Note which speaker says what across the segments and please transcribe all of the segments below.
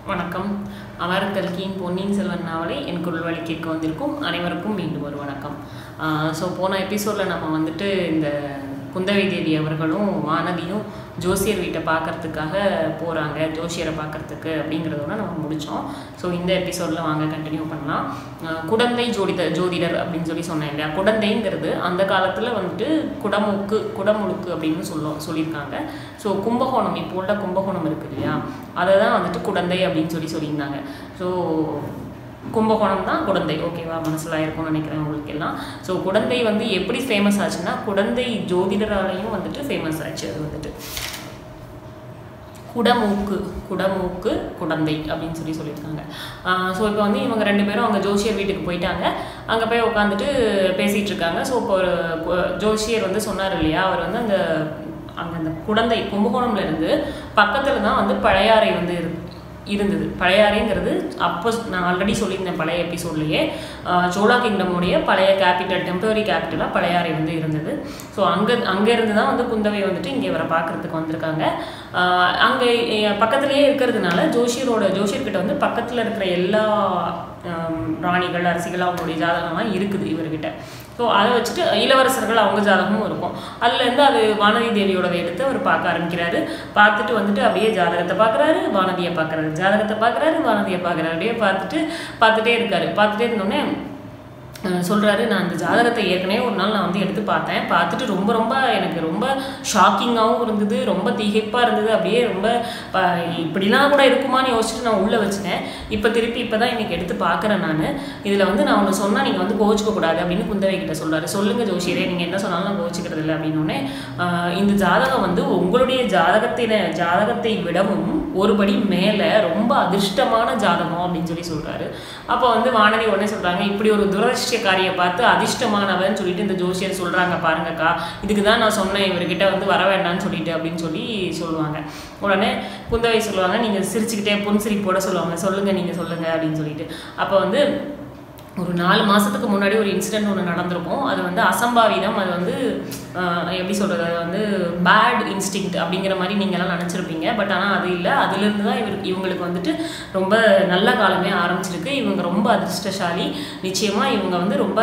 Speaker 1: வணக்கம் அமர் கல்கியின் பொன்னியின் செல்வன் நாவலை என் குரல் வழி கேட்க வந்திருக்கும் அனைவருக்கும் மீண்டும் ஒரு வணக்கம் ஸோ போன எபிசோடில் நம்ம வந்துட்டு இந்த குந்தவை தேவி அவர்களும் வானதியும் ஜோசியர் வீட்டை பார்க்கறதுக்காக போகிறாங்க ஜோசியரை பார்க்கறதுக்கு அப்படிங்கிறதோட நம்ம முடித்தோம் ஸோ இந்த எபிசோடில் வாங்க கண்டினியூ பண்ணலாம் ஆஹ் குடந்தை ஜோடித ஜோதிடர் அப்படின்னு சொல்லி சொன்னேன் இல்லையா குடந்தைங்கிறது அந்த காலத்தில் வந்துட்டு குடமுக்கு குடமுழுக்கு அப்படின்னு சொல்ல சொல்லியிருக்காங்க ஸோ கும்பகோணம் இப்போ உள்ள கும்பகோணம் இருக்கு இல்லையா அதை தான் வந்துட்டு குடந்தை அப்படின்னு சொல்லி சொல்லியிருந்தாங்க ஸோ கும்பகோணம் தான் குடந்தை ஓகேவா மனசில் இருக்கும்னு நினைக்கிறேன் உங்களுக்கு எல்லாம் ஸோ குடந்தை வந்து எப்படி ஃபேமஸ் ஆச்சுன்னா குடந்தை ஜோதிடராலையும் வந்துட்டு ஃபேமஸ் ஆச்சு அது வந்துட்டு குடமூக்கு குடமூக்கு குடந்தை அப்படின்னு சொல்லி சொல்லியிருக்காங்க ஸோ இப்போ வந்து இவங்க ரெண்டு பேரும் அவங்க ஜோசியர் வீட்டுக்கு போயிட்டாங்க அங்கே போய் உட்காந்துட்டு பேசிகிட்டு இருக்காங்க ஸோ இப்போ ஒரு கு- ஜோசியர் வந்து சொன்னார் இல்லையா அவர் வந்து அந்த அங்கே அந்த குடந்தை கும்பகோணம்ல இருந்து பக்கத்தில் தான் வந்து பழையாறை வந்து இருக்கு இருந்தது பழையாறைங்கிறது அப்போ நான் ஆல்ரெடி சொல்லியிருந்தேன் பழைய எபிசோட்லேயே சோழா கிங்டமுடைய பழைய கேபிட்டல் டெம்பரரி கேபிட்டலாக பழையாறை வந்து இருந்தது ஸோ அங்கே அங்கேருந்து தான் வந்து குந்தவை வந்துட்டு இங்கே இவரை பார்க்குறதுக்கு வந்திருக்காங்க அங்கே பக்கத்துலேயே இருக்கிறதுனால ஜோஷியரோட ஜோஷியர்கிட்ட வந்து பக்கத்தில் இருக்கிற எல்லா ஆம், ராணிகள் அரசிகள் அவங்களுடைய ஜாதகம்லாம் இருக்குது இவர்கிட்ட ஸோ அதை வச்சுட்டு இளவரசர்கள் அவங்க ஜாதகமும் இருக்கும் அதுலேருந்து அது வானதி தேவியோடதை எடுத்து அவர் பார்க்க ஆரம்பிக்கிறாரு பார்த்துட்டு வந்துட்டு அப்படியே ஜாதகத்தை பார்க்குறாரு வானதியை பார்க்குறாரு ஜாதகத்தை பார்க்குறாரு வானதியை பார்க்குறாரு அப்படியே பார்த்துட்டு பார்த்துட்டே இருக்காரு பார்த்துட்டே இருந்தோடனே அஹ் சொல்றாரு நான் அந்த ஜாதகத்தை ஏற்கனவே ஒரு நாள் நான் வந்து எடுத்து பார்த்தேன் பார்த்துட்டு ரொம்ப ரொம்ப எனக்கு ரொம்ப ஷாக்கிங்காகவும் இருந்தது ரொம்ப திகைப்பாக இருந்தது அப்படியே ரொம்ப ப- இப்படிலாம் கூட இருக்குமான்னு யோசிச்சுட்டு நான் உள்ளே வச்சுட்டேன் இப்போ திருப்பி இப்போ தான் இன்னைக்கு எடுத்து பார்க்குறேன் நான் இதில் வந்து நான் ஒன்று சொன்னால் நீங்கள் வந்து கோச்சிக்க கூடாது அப்படின்னு குந்தவை கிட்ட சொல்றாரு சொல்லுங்க ஜோஷியரே நீங்கள் என்ன சொன்னாலும் நான் கோச்சிக்கிறது இல்லை அப்படின்னோடனே இந்த ஜாதகம் வந்து உங்களுடைய ஜாதகத்தின ஜாதகத்தை விடவும் ஒருபடி மேலே ரொம்ப அதிர்ஷ்டமான ஜாதகம் அப்படின்னு சொல்லி சொல்றாரு அப்போ வந்து வானதி உடனே சொல்றாங்க இப்படி ஒரு துரதிர்ஷ்டக்காரியை பார்த்து அதிர்ஷ்டமானவன் சொல்லிட்டு இந்த ஜோசியர் சொல்றாங்க பாருங்கக்கா இதுக்கு தான் நான் சொன்னேன் இவர்கிட்ட வந்து வர வேண்டாம்னு சொல்லிட்டு அப்படின்னு சொல்லி சொல்லுவாங்க உடனே குந்தவை சொல்லுவாங்க நீங்க சிரிச்சுக்கிட்டே புன்சிரிப்போட சொல்லுவாங்க சொல்லுங்க நீங்க சொல்லுங்க அப்படின்னு சொல்லிட்டு அப்போ வந்து ஒரு நாலு மாதத்துக்கு முன்னாடி ஒரு இன்சிடென்ட் ஒன்று நடந்திருக்கும் அது வந்து அசம்பாவிதம் அது வந்து ஆஹ், எப்படி சொல்கிறது அது வந்து பேட் இன்ஸ்டிங்க்ட் அப்படிங்கிற மாதிரி நீங்கள்லாம் நினச்சிருப்பீங்க பட் ஆனால் அது இல்லை அதுலேருந்து தான் இவர் இவங்களுக்கு வந்துட்டு ரொம்ப நல்ல காலமே ஆரம்பிச்சிருக்கு இவங்க ரொம்ப அதிர்ஷ்டசாலி நிச்சயமாக இவங்க வந்து ரொம்ப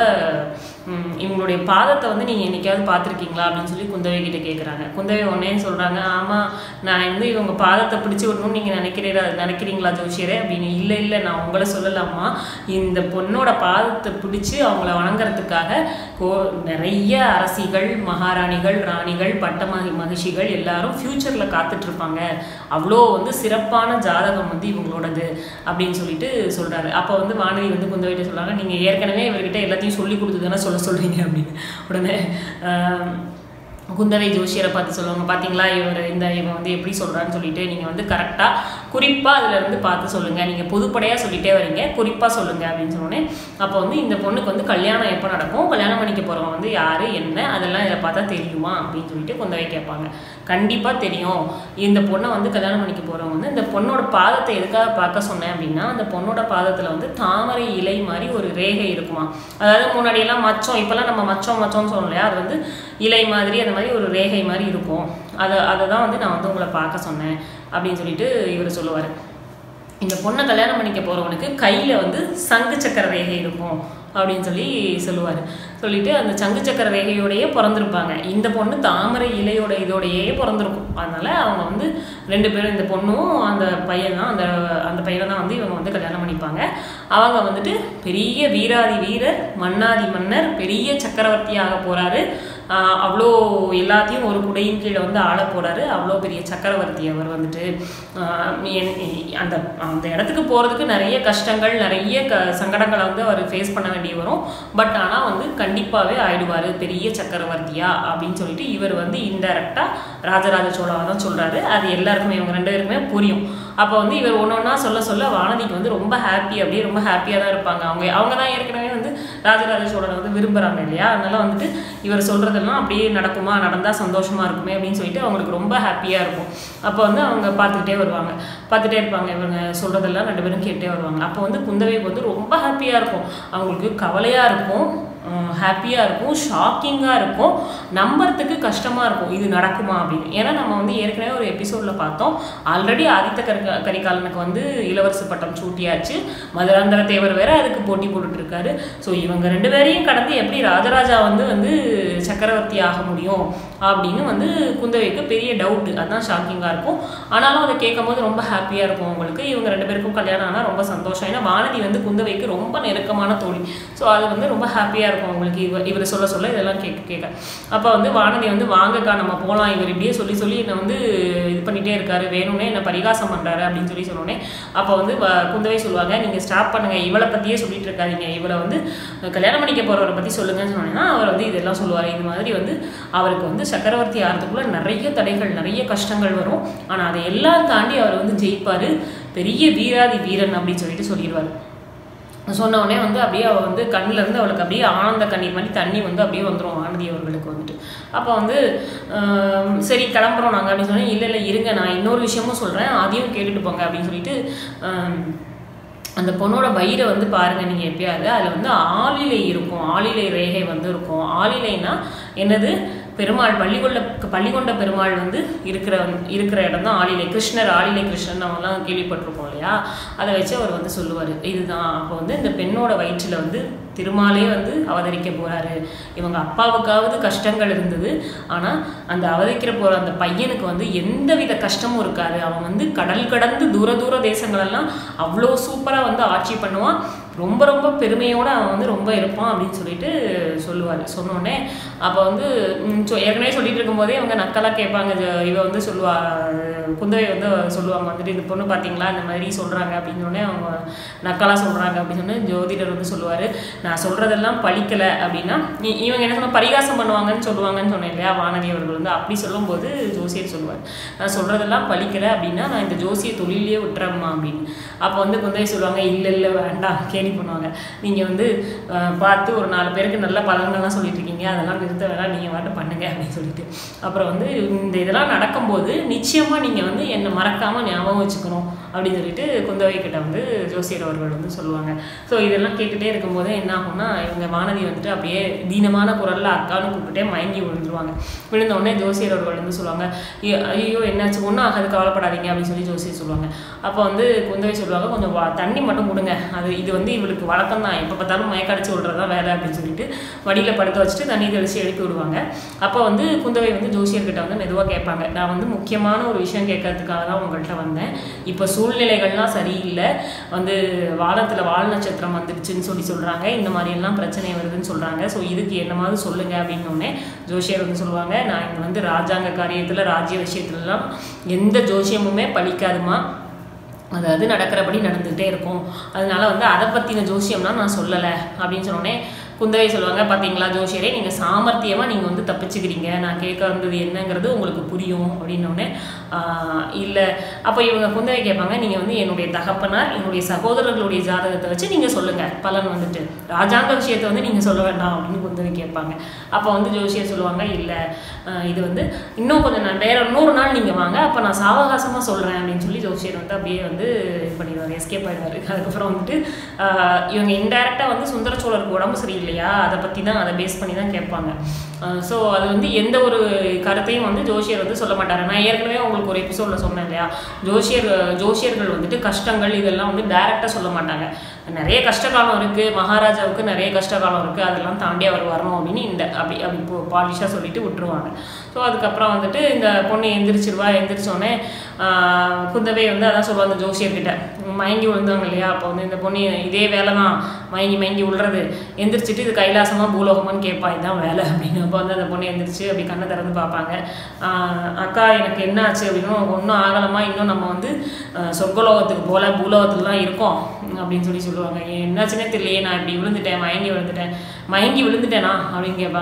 Speaker 1: ம், இவங்களுடைய பாதத்தை வந்து நீங்கள் என்னைக்காவது பார்த்துருக்கீங்களா அப்படின்னு சொல்லி குந்தவை கிட்ட கேட்குறாங்க குந்தவை உடனே சொல்கிறாங்க ஆமாம் நான் வந்து இவங்க பாதத்தை பிடிச்சி விடணும்னு நீங்கள் நினைக்கிறீரா நினைக்கிறீங்களா ஜோசியரே அப்படின்னு இல்லை இல்லை நான் உங்களை சொல்லலாமா இந்த பொண்ணோட பாதத்தை பிடிச்சி அவங்கள வணங்குறதுக்காக கோ நிறைய அரசிகள் மகாராணிகள் ராணிகள் பட்ட மகி மகிழ்ச்சிகள் எல்லாரும் ஃப்யூச்சரில் காத்துட்ருப்பாங்க அவ்வளோ வந்து சிறப்பான ஜாதகம் வந்து இவங்களோடது அப்படின்னு சொல்லிட்டு சொல்கிறாரு அப்போ வந்து வானதி வந்து குந்தவைட்ட சொல்கிறாங்க நீங்கள் ஏற்கனவே இவர்கிட்ட எல்லாத்தையும் சொல்லி கொடுத்து தானே சொல்ல சொல்கிறீங்க அப்படின்னு உடனே ஆம், குந்தவை ஜோஷியரை பார்த்து சொல்லுவாங்க பார்த்தீங்களா இவர் இந்த இவன் வந்து எப்படி சொல்கிறான்னு சொல்லிட்டு நீங்கள் வந்து கரெக்டாக குறிப்பாக அதில் இருந்து பார்த்து சொல்லுங்கள் நீங்கள் பொதுப்படையாக சொல்லிட்டே வரீங்க குறிப்பாக சொல்லுங்கள் அப்படின்னு சொன்னோடனே அப்போ வந்து இந்த பொண்ணுக்கு வந்து கல்யாணம் எப்போ நடக்கும் கல்யாணம் பண்ணிக்க போகிறவங்க வந்து யார் என்ன அதெல்லாம் இதில் பார்த்தா தெரியுமா அப்படின்னு சொல்லிட்டு குந்தவை கேட்பாங்க கண்டிப்பாக தெரியும் இந்த பொண்ணை வந்து கல்யாணம் பண்ணிக்க போகிறவங்க வந்து இந்த பொண்ணோட பாதத்தை எதுக்காக பார்க்க சொன்னேன் அப்படின்னா அந்த பொண்ணோட பாதத்தில் வந்து தாமரை இலை மாதிரி ஒரு ரேகை இருக்குமா அதாவது முன்னாடியெல்லாம் மச்சம் இப்போல்லாம் நம்ம மச்சம் மச்சம்னு சொல்லணும் இல்லையா அது வந்து இலை மாதிரி அந்த மாதிரி ஒரு ரேகை மாதிரி இருக்கும் அதை அதை தான் வந்து நான் வந்து உங்களை பார்க்க சொன்னேன் அப்படின்னு சொல்லிட்டு இவர் சொல்லுவார் இந்த பொண்ணை கல்யாணம் பண்ணிக்க போகிறவனுக்கு கையில் வந்து சங்கு சக்கர ரேகை இருக்கும் அப்படின்னு சொல்லி சொல்லுவார் சொல்லிட்டு அந்த சங்கு சக்கர ரேகையோடையே பிறந்திருப்பாங்க இந்த பொண்ணு தாமரை இலையோட இதோடையே பிறந்திருக்கும் அதனால அவங்க வந்து ரெண்டு பேரும் இந்த பொண்ணும் அந்த பையன் தான் அந்த அந்த பையனை தான் வந்து இவங்க வந்து கல்யாணம் பண்ணிப்பாங்க அவங்க வந்துட்டு பெரிய வீராதி வீரர் மன்னாதி மன்னர் பெரிய சக்கரவர்த்தியாக போகிறாரு அவ்வளோ எல்லாத்தையும் ஒரு குடையின் கீழே வந்து ஆள போறாரு அவ்வளோ பெரிய சக்கரவர்த்தி அவர் வந்துட்டு ஆஹ் என்- அந்த அந்த இடத்துக்கு போகிறதுக்கு நிறைய கஷ்டங்கள் நிறைய க சங்கடங்களை வந்து அவர் ஃபேஸ் பண்ண வேண்டி வரும் பட் ஆனால் வந்து கண்டிப்பாகவே ஆயிடுவார் பெரிய சக்கரவர்த்தியா அப்படின்னு சொல்லிட்டு இவர் வந்து இன்டெரக்டாக ராஜராஜ சோழாவை தான் சொல்கிறாரு அது எல்லாருக்குமே இவங்க ரெண்டு பேருக்குமே புரியும் அப்போ வந்து இவர் ஒன்று ஒன்றா சொல்ல சொல்ல வானதிக்கு வந்து ரொம்ப ஹாப்பி அப்படியே ரொம்ப ஹாப்பியாக தான் இருப்பாங்க அவங்க அவங்க தான் ஏற்கனவே வந்து ராஜராஜ சோழனை வந்து விரும்புகிறாங்க இல்லையா அதனால வந்துட்டு இவர் சொல்கிறதெல்லாம் அப்படியே நடக்குமா நடந்தால் சந்தோஷமாக இருக்குமே அப்படின்னு சொல்லிட்டு அவங்களுக்கு ரொம்ப ஹாப்பியாக இருக்கும் அப்போ வந்து அவங்க பார்த்துக்கிட்டே வருவாங்க பார்த்துட்டே இருப்பாங்க இவங்க சொல்கிறதெல்லாம் ரெண்டு பேரும் கேட்டே வருவாங்க அப்போ வந்து குந்தவைக்கு வந்து ரொம்ப ஹாப்பியாக இருக்கும் அவங்களுக்கு கவலையாக இருக்கும் ஹாப்பியாக இருக்கும் ஷாக்கிங்காக இருக்கும் நம்புறதுக்கு கஷ்டமாக இருக்கும் இது நடக்குமா அப்படின்னு ஏன்னா நம்ம வந்து ஏற்கனவே ஒரு எபிசோடில் பார்த்தோம் ஆல்ரெடி ஆதித்த கரிகா கரிகாலனுக்கு வந்து இளவரசு பட்டம் சூட்டியாச்சு மதுராந்தர தேவர் வேற அதுக்கு போட்டி போட்டுட்டு இருக்காரு ஸோ இவங்க ரெண்டு பேரையும் கடந்து எப்படி ராஜராஜா வந்து வந்து சக்கரவர்த்தி ஆக முடியும் அப்படின்னு வந்து குந்தவைக்கு பெரிய டவுட்டு அதுதான் ஷாக்கிங்காக இருக்கும் ஆனாலும் அதை கேட்கும்போது ரொம்ப ஹாப்பியாக இருக்கும் அவங்களுக்கு இவங்க ரெண்டு பேருக்கும் கல்யாணம் ஆனால் ரொம்ப சந்தோஷம் ஏன்னா வானதி வந்து குந்தவைக்கு ரொம்ப நெருக்கமான தோழி ஸோ அது வந்து ரொம்ப ஹாப்பியாக இருக்கும் அவங்களுக்கு இவர் இவர் சொல்ல சொல்ல இதெல்லாம் கேட்க கேட்க அப்போ வந்து வானதி வந்து வாங்கக்கா நம்ம போகலாம் இவர் இப்படியே சொல்லி சொல்லி என்னை வந்து இது பண்ணிகிட்டே இருக்காரு வேணும்னே என்னை பரிகாசம் பண்ணுறாரு அப்படின்னு சொல்லி சொன்னோன்னே அப்போ வந்து வ- குந்தவை சொல்லுவாங்க நீங்கள் ஸ்டாப் பண்ணுங்க இவளை பற்றியே சொல்லிட்டு இருக்காதீங்க இவளை வந்து கல்யாணம் பண்ணிக்க போகிறவரை பற்றி சொல்லுங்கன்னு சொன்னீங்கன்னா அவர் வந்து இதெல்லாம் சொல்லுவார் இது மாதிரி வந்து அவருக்கு வந்து சக்கரவர்த்தி ஆகிறதுக்குள்ள நிறைய தடைகள் நிறைய கஷ்டங்கள் வரும் ஆனால் அதை எல்லாம் தாண்டி அவர் வந்து ஜெயிப்பார் பெரிய வீராதி வீரன் அப்படின்னு சொல்லிட்டு சொல்லிடுவார் சொன்ன உடனே வந்து அப்படியே அவள் வந்து கண்ணுல இருந்து அவளுக்கு அப்படியே ஆனந்த கண்ணீர் மாதிரி தண்ணி வந்து அப்படியே வந்துடும் வானதி அவர்களுக்கு வந்துட்டு அப்போ வந்து ஆம், சரி கிளம்புறோம் நாங்கள் அப்படின்னு சொன்னேன் இல்லை இல்லை இருங்க நான் இன்னொரு விஷயமும் சொல்கிறேன் அதையும் கேட்டுட்டு போங்க அப்படின்னு சொல்லிட்டு ஆம், அந்த பொண்ணோட வயிறை வந்து பாருங்க நீங்கள் எப்பயாவது அதில் வந்து ஆளிலை இருக்கும் ஆளிலை ரேகை வந்து இருக்கும் ஆளிலைனா என்னது பெருமாள் பள்ளிகொண்ட பள்ளிகொண்ட பெருமாள் வந்து இருக்கிற இருக்கிற இடம் தான் ஆளிலை கிருஷ்ணர் ஆளிலை கிருஷ்ணன் நம்மலாம் கேள்விப்பட்டிருப்போம் இல்லையா அதை வச்சு அவர் வந்து சொல்லுவார் இதுதான் அப்போ வந்து இந்த பெண்ணோட வயிற்றில் வந்து திருமாலே வந்து அவதரிக்க போறாரு இவங்க அப்பாவுக்காவது கஷ்டங்கள் இருந்தது ஆனால் அந்த அவதரிக்கிற போகிற அந்த பையனுக்கு வந்து எந்தவித கஷ்டமும் இருக்காது அவன் வந்து கடல் கடந்து தூர தூர தேசங்களெல்லாம் அவ்வளோ சூப்பராக வந்து ஆட்சி பண்ணுவான் ரொம்ப ரொம்ப பெருமையோடு அவன் வந்து ரொம்ப இருப்பான் அப்படின்னு சொல்லிட்டு சொல்லுவார் சொன்னோடனே அப்போ வந்து ம், சொ- ஏற்கனவே சொல்லிட்டு இருக்கும்போதே அவங்க நக்கலாக கேட்பாங்க ஜ- இவ வந்து சொல்லுவா குந்தவை வந்து சொல்லுவாங்க வந்துட்டு இந்த பொண்ணு பார்த்தீங்களா இந்த மாதிரி சொல்கிறாங்க அப்படின்னு சொன்னே அவங்க நக்கலாக சொல்கிறாங்க அப்படின்னு சொன்னே ஜோதிடர் வந்து சொல்லுவார் நான் சொல்கிறதெல்லாம் பழிக்கலை அப்படின்னா இ- இவங்க என்ன சொன்ன பரிகாசம் பண்ணுவாங்கன்னு சொல்லுவாங்கன்னு சொன்னேன் இல்லையா வானதி அவர்கள் வந்து அப்படி சொல்லும்போது ஜோசியர் சொல்லுவார் நான் சொல்கிறதெல்லாம் பழிக்கலை அப்படின்னா நான் இந்த ஜோசிய தொழிலே விட்டுறேம்மா அப்படின்னு அப்போ வந்து குந்தவை சொல்லுவாங்க இல்லை இல்லை வேண்டாம் கேலி பண்ணுவாங்க நீங்கள் வந்து அஹ், பார்த்து ஒரு நாலு பேருக்கு நல்ல பலன்கள்லாம் சொல்லிட்டு இருக்கீங்க அதெல்லாம் நிறுத்த வேணாம் நீங்கள் வாட்டு பண்ணுங்க அப்படின்னு சொல்லிட்டு அப்புறம் வந்து இந்த இதெல்லாம் நடக்கும்போது நிச்சயமாக நீங்கள் வந்து என்னை மறக்காமல் ஞாபகம் வச்சுக்கணும் அப்படின்னு சொல்லிட்டு குந்தவை கிட்ட வந்து ஜோசியர் அவர்கள் வந்து சொல்லுவாங்க ஸோ இதெல்லாம் கேட்டுகிட்டே இருக்கும்போது என்ன ஆகும்னா இவங்க வானதி வந்துட்டு அப்படியே தீனமான குரல்ல அக்கான்னு கூப்பிட்டுட்டே மயங்கி விழுந்துருவாங்க விழுந்த உடனே ஜோசியர் அவர்கள் வந்து சொல்லுவாங்க "ஐயோ- ஐயோ என்னாச்சு ஒன்றும் ஆகாது கவலைப்படாதீங்க அப்படின்னு சொல்லி ஜோசியர் சொல்லுவாங்க அப்போ வந்து குந்தவை சொல்லுவாங்க கொஞ்சம் வா- தண்ணி மட்டும் கொடுங்க அது இது வந்து இவளுக்கு வழக்கம் தான் எப்போ பார்த்தாலும் மயக்கடிச்சு விடுறதா வேலை அப்படின்னு சொல்லிட்டு வடியில் படுக்க வச்சுட்டு தண்ணி தெளிச்சு எழுப்பி விடுவாங்க அப்போ வந்து குந்தவை வந்து ஜோசியர்கிட்ட வந்து மெதுவாக கேட்பாங்க நான் வந்து முக்கியமான ஒரு விஷயம் கேட்கறதுக்காக தான் உங்கள்கிட்ட வந்தேன் இப்போ சூழ்நிலைகள்லாம் சரியில்லை வந்து வானத்தில் வால் நட்சத்திரம் வந்துடுச்சுன்னு சொல்லி சொல்கிறாங்க இந்த மாதிரி எல்லாம் பிரச்சனை வருதுன்னு சொல்கிறாங்க ஸோ இதுக்கு என்னமாவது சொல்லுங்க அப்படின்னோடனே ஜோசியர் வந்து சொல்லுவாங்க நான் இங்கே வந்து ராஜாங்க காரியத்தில் ராஜ்ய விஷயத்துலலாம் எந்த ஜோசியமுமே பலிக்காதுமா அதாவது நடக்கிறபடி நடந்துகிட்டே இருக்கும் அதனால வந்து அதை பற்றின ஜோசியம்லாம் நான் சொல்லலை அப்படின்னு சொன்னோடனே குந்தவை சொல்லுவாங்க பார்த்தீங்களா ஜோசியரே நீங்கள் சாமர்த்தியமாக நீங்கள் வந்து தப்பிச்சுக்கிறீங்க நான் கேட்க வந்தது என்னங்கிறது உங்களுக்கு புரியும் அப்படின்னோடனே இல்லை அப்போ இவங்க குந்தவை கேட்பாங்க நீங்கள் வந்து என்னுடைய தகப்பனார் என்னுடைய சகோதரர்களுடைய ஜாதகத்தை வச்சு நீங்கள் சொல்லுங்கள் பலன் வந்துட்டு ராஜாங்க விஷயத்தை வந்து நீங்கள் சொல்ல வேண்டாம் அப்படின்னு குந்தவை கேட்பாங்க அப்போ வந்து ஜோசியர் சொல்லுவாங்க இல்லை இது வந்து இன்னும் கொஞ்சம் நான் வேற இன்னொரு நாள் நீங்கள் வாங்க அப்போ நான் சாவகாசமாக சொல்கிறேன் அப்படின்னு சொல்லி ஜோசியர் வந்து அப்படியே வந்து இது பண்ணிடுவார் எஸ்கேப் ஆயிடுவார் அதுக்கப்புறம் வந்துட்டு ஆஹ் இவங்க இன்டெரக்டாக வந்து சுந்தர சோழருக்கு உடம்பு சரியில்லையா அதை பற்றி தான் அதை பேஸ் பண்ணி தான் கேட்பாங்க ஸோ அது வந்து எந்த ஒரு கருத்தையும் வந்து ஜோசியர் வந்து சொல்ல மாட்டாரு நான் ஏற்கனவே உங்களுக்கு ஒரு எபிசோடில் சொன்னேன் இல்லையா ஜோசியர் ஜோசியர்கள் வந்துட்டு கஷ்டங்கள் இதெல்லாம் வந்து டைரெக்டாக சொல்ல மாட்டாங்க நிறைய கஷ்ட காலம் இருக்குது மகாராஜாவுக்கு நிறைய கஷ்ட காலம் இருக்குது அதெல்லாம் தாண்டி அவர் வரணும் அப்படின்னு இந்த அப்படி அப்படி பாலிஷாக சொல்லிட்டு விட்டுருவாங்க ஸோ அதுக்கப்புறம் வந்துட்டு இந்த பொண்ணு எந்திரிச்சிருவா எந்திரிச்சோடனே குந்தவை வந்து அதான் சொல்லுவாங்க ஜோசியர்கிட்ட மயங்கி விழுந்தாங்க இல்லையா அப்போ வந்து இந்த பொண்ணு இதே வேலை தான் மயங்கி மயங்கி விழுறது எந்திரிச்சிட்டு இது கைலாசமா பூலோகமான்னு கேட்பா இதுதான் வேலை அப்படின்னு அப்போ வந்து அந்த பொண்ணு எந்திரிச்சு அப்படி கண்ணை திறந்து பார்ப்பாங்க ஆஹ் அக்கா எனக்கு என்ன ஆச்சு அப்படின்னா ஒன்றும் ஆகலமா இன்னும் நம்ம வந்து ஆஹ் சொர்க்கலோகத்துக்கு போல பூலோகத்துல தான் இருக்கோம் அப்படின்னு சொல்லி சொல்லுவாங்க என்னாச்சுன்னே தெரியலையே நான் இப்படி விழுந்துட்டேன் மயங்கி விழுந்துட்டேன் மயங்கி விழுந்துட்டேனா அப்படின்னு கேட்பாங்க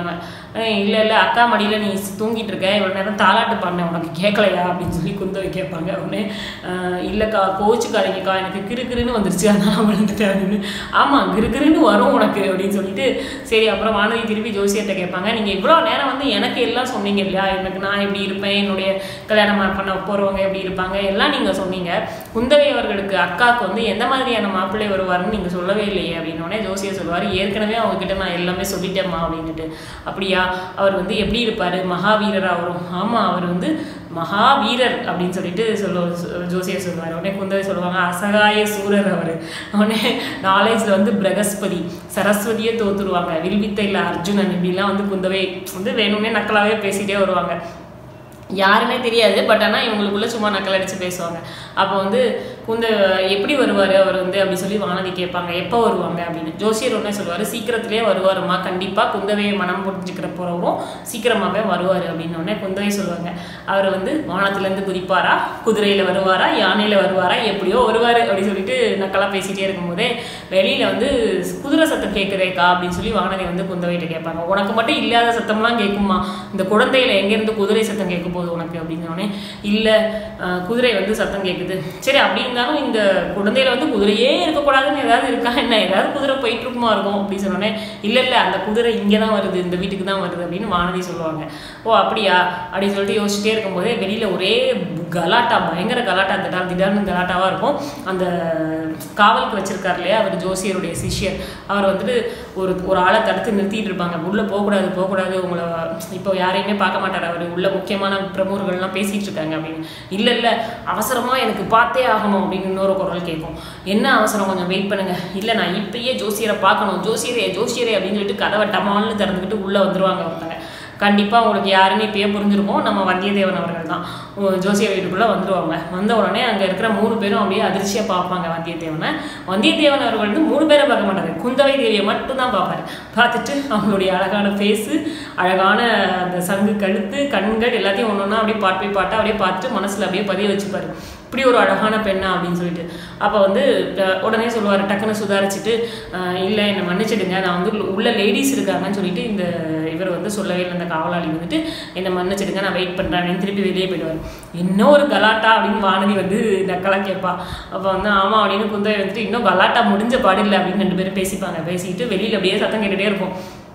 Speaker 1: இல்லை இல்லை அக்கா மடியில் நீ தூங்கிட்டு இருக்க இவ்வளோ நேரம் தாலாட்டு பாடினேன் உனக்கு கேட்கலையா அப்படின்னு சொல்லி குந்தவை கேட்பாங்க உடனே "ஆஹ், இல்லைக்கா கோச்சுக்காதீங்கக்கா எனக்கு கிறுகிறுன்னு வந்துருச்சு அதனால விழுந்துட்டேன் அப்படின்னு ஆமாம் கிறுகிறுன்னு வரும் உனக்கு அப்படின்னு சொல்லிட்டு சரி அப்புறம் வானதி திருப்பி ஜோசியர்கிட்ட கேட்பாங்க நீங்கள் இவ்வளோ நேரம் வந்து எனக்கு எல்லாம் சொன்னீங்க இல்லையா எனக்கு நான் எப்படி இருப்பேன் என்னுடைய கல்யாணம் பண்ண போகிறவங்க எப்படி இருப்பாங்க எல்லாம் நீங்கள் சொன்னீங்க குந்தவை அவர்களுக்கு அக்காவுக்கு வந்து எந்த மாதிரியான மாப்பிள்ளை வருவாருன்னு நீங்கள் சொல்லவே இல்லையே அப்படின்னோடனே ஜோசியர் சொல்லுவார் ஏற்கனவே அவங்க கிட்ட நான் எல்லாமே சொல்லிட்டேம்மா அப்படின்னுட்டு அப்படியா அவர் வந்து எப்படி இருப்பார் மகாவீரரா வரும் ஆமாம் அவர் வந்து மகாவீரர் அப்படின்னு சொல்லிட்டு சொல்ல ஜோசியர் சொல்லுவார் உடனே குந்தவை சொல்லுவாங்க அசகாய சூரர் அவர் உடனே நாலேஜில் வந்து பிரகஸ்பதி சரஸ்வதியே தோத்துருவாங்க வில்வித்தையில் அர்ஜுனன் இப்படிலாம் வந்து குந்தவை வந்து வேணும்னே நக்கலாவே பேசிட்டே வருவாங்க யாருன்னே தெரியாது பட் ஆனால் இவங்களுக்குள்ள சும்மா நக்கல் அடிச்சு பேசுவாங்க அப்போ வந்து குந்த எப்படி வருவார் அவர் வந்து அப்படி சொல்லி வானதி கேட்பாங்க எப்போ வருவாங்க அப்படின்னு ஜோசியர் உடனே சொல்லுவார் சீக்கிரத்திலே வருவாருமா கண்டிப்பாக குந்தவையை மனம் புரிஞ்சுக்கிற போகிறவரும் சீக்கிரமாகவே வருவார் அப்படின்னு உடனே குந்தவை சொல்லுவாங்க அவர் வந்து வானத்துலேருந்து குதிப்பாரா குதிரையில் வருவாரா யானையில் வருவாரா எப்படியோ வருவார் அப்படின்னு சொல்லிட்டு நக்கலாக பேசிகிட்டே இருக்கும்போதே வெளியில் வந்து குதிரை சத்தம் கேட்குதேக்கா அப்படின்னு சொல்லி வானதி வந்து குந்தவைகிட்ட கேட்பாங்க உனக்கு மட்டும் இல்லாத சத்தம்லாம் கேட்குமா இந்த குழந்தையில எங்கேருந்து குதிரை சத்தம் கேட்க போகுது உனக்கு அப்படின்னோடனே இல்லை குதிரை வந்து சத்தம் கேட்குது சரி அப்படி இருந்தாலும் இந்த குழந்தையில வந்து குதிரையே இருக்கக்கூடாதுன்னு ஏதாவது இருக்கா என்ன ஏதாவது குதிரை போயிட்டு இருக்குமா இருக்கும் அப்படின்னு சொன்னோடனே இல்லை இல்லை அந்த குதிரை இங்கே தான் வருது இந்த வீட்டுக்கு தான் வருது அப்படின்னு வானதி சொல்லுவாங்க ஓ அப்படியா அப்படின்னு சொல்லிட்டு யோசிச்சுட்டே இருக்கும்போதே வெளியில் ஒரே கலாட்டா பயங்கர கலாட்டா திடா திடர்னு கலாட்டாவாக இருக்கும் அந்த காவலுக்கு வச்சிருக்கார் இல்லையா அவர் ஜோசியருடைய சிஷ்யர் அவர் வந்துட்டு ஒரு ஒரு ஆளை தடுத்து நிறுத்திட்டு இருப்பாங்க உள்ளே போகக்கூடாது போகக்கூடாது உங்களை இப்போ யாரையுமே பார்க்க மாட்டார் அவர் உள்ள முக்கியமான பிரமுகர்கள்லாம் பேசிட்டு இருக்காங்க அப்படின்னு இல்லை இல்லை அவசரமாக எனக்கு பார்த்தே ஆகணும் அப்படின்னு இன்னொரு குரல் கேட்கும் என்ன அவசரம் கொஞ்சம் வெயிட் பண்ணுங்க இல்லை நான் இப்பயே ஜோசியரை பார்க்கணும் ஜோசியரே ஜோசியரே அப்படின்னு சொல்லிட்டு கதவை டமால்னு திறந்துக்கிட்டு உள்ளே வந்துருவாங்க ஒருத்தங்க கண்டிப்பாக உங்களுக்கு யாருன்னு இப்பயே புரிஞ்சிருக்கும் நம்ம வந்தியத்தேவன் அவர்கள் தான் உ- ஜோசியர் வீட்டுக்குள்ளே வந்துருவாங்க வந்த உடனே அங்கே இருக்கிற மூணு பேரும் அப்படியே அதிர்ச்சியாக பார்ப்பாங்க வந்தியத்தேவனை வந்தியத்தேவன் அவர்கள் வந்து மூணு பேரை பார்க்க மாட்டாரு குந்தவை தேவியை மட்டும்தான் பார்ப்பாரு பார்த்துட்டு அவங்களுடைய அழகான ஃபேஸு அழகான அந்த சங்கு கழுத்து கண்கள் எல்லாத்தையும் ஒன்று ஒன்றா அப்படியே பாட்டு போய் பாட்டா அப்படியே பார்த்துட்டு மனசில் அப்படியே பதிய வச்சுப்பாரு இப்படி ஒரு அழகான பெண்ணா அப்படின்னு சொல்லிட்டு அப்போ வந்து அஹ், உடனே சொல்லுவார் டக்குன்னு சுதாரிச்சுட்டு அஹ், இல்லை என்னை மன்னிச்சிடுங்க நான் வந்து உள்ள லேடிஸ் இருக்காங்கன்னு சொல்லிட்டு இந்த இவர் வந்து சொல்லவே இல்லை அந்த காவலாளி வந்துட்டு என்னை மன்னிச்சிடுங்க நான் வெயிட் பண்ணுறேன் திருப்பி வெளியே போயிடுவார் இன்னும் ஒரு கலாட்டா அப்படின்னு வானதி வந்து நக்கலாக கேட்பா அப்போ வந்து ஆமாம் அப்படின்னு குந்தவை வந்துட்டு இன்னும் கலாட்டா முடிஞ்ச பாடில்லை அப்படின்னு ரெண்டு பேரும் பேசிப்பாங்க பேசிட்டு வெளியில் அப்படியே சத்தம் கேட்டுகிட்டே இருக்கும்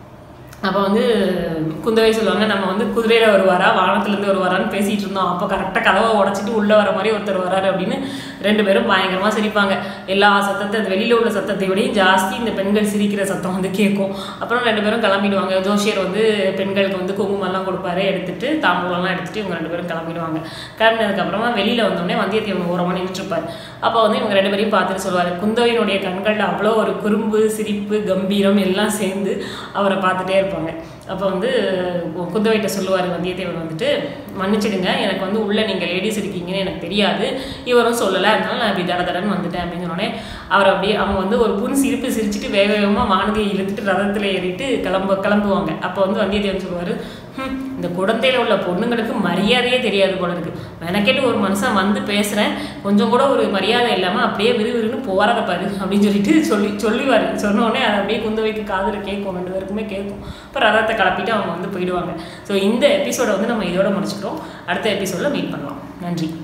Speaker 1: அப்போ வந்து குந்தவை சொல்லுவாங்க நம்ம வந்து குதிரையில் வருவாரா வானத்துலேருந்து வருவாரான்னு பேசிகிட்டு இருந்தோம் அப்போ கரெக்டாக கதவை உடச்சிட்டு உள்ளே வர மாதிரி ஒருத்தர் வராரு அப்படின்னு ரெண்டு பேரும் பயங்கரமாக சிரிப்பாங்க எல்லா சத்தத்தை அந்த வெளியில் உள்ள சத்தத்தை விடையும் ஜாஸ்தி இந்த பெண்கள் சிரிக்கிற சத்தம் வந்து கேட்கும் அப்புறம் ரெண்டு பேரும் கிளம்பிடுவாங்க ஜோஷியர் வந்து பெண்களுக்கு வந்து குங்குமம்லாம் கொடுப்பாரு எடுத்துட்டு தாம்பூலம்லாம் எடுத்துட்டு இவங்க ரெண்டு பேரும் கிளம்பிடுவாங்க கிளம்பினதுக்கப்புறமா வெளியில் வந்தோடனே வந்தியத்தேவன் ஓரமாக நின்றுட்டுருப்பார் அப்போ வந்து இவங்க ரெண்டு பேரையும் பார்த்துட்டு சொல்லுவார் குந்தவையினுடைய கண்களில் அவ்வளோ ஒரு குறும்பு சிரிப்பு கம்பீரம் எல்லாம் சேர்ந்து அவரை பார்த்துட்டே இருப்பாங்க அப்போ வந்து குந்தவைகிட்ட சொல்லுவார் வந்தியத்தேவன் வந்துட்டு மன்னிச்சிடுங்க எனக்கு வந்து உள்ளே நீங்கள் லேடிஸ் இருக்கீங்கன்னு எனக்கு தெரியாது இவரும் சொல்லலை அதனால நான் இப்படி தட தடன்னு வந்துட்டேன் அப்படின்னு சொன்னோடனே அவர் அப்படியே அவங்க வந்து ஒரு புன் சிரிப்பு சிரிச்சுட்டு வேக வேகமாக வானதியை இழுத்துட்டு ரதத்தில் ஏறிட்டு கிளம்ப கிளம்புவாங்க அப்போ வந்து வந்தியத்தேவன் சொல்லுவார் "ஹம், இந்த குடந்தையில் உள்ள பொண்ணுங்களுக்கு மரியாதையே தெரியாது போல இருக்கு மெனக்கெட்டு ஒரு மனுஷன் வந்து பேசுகிறேன் கொஞ்சம் கூட ஒரு மரியாதை இல்லாமல் அப்படியே விறுவிறுன்னு போகிறத பாரு அப்படின்னு சொல்லிட்டு சொல்லி சொல்லுவார் சொன்ன உடனே அது அப்படியே குந்தவைக்கு காதில் கேட்கும் ரெண்டு பேருக்குமே கேட்கும் இப்போ ரதத்தை கிளப்பிட்டு அவங்க வந்து போயிடுவாங்க ஸோ இந்த எபிசோடை வந்து நம்ம இதோட முடிச்சுக்கிறோம் அடுத்த எபிசோடில் மீட் பண்ணலாம் நன்றி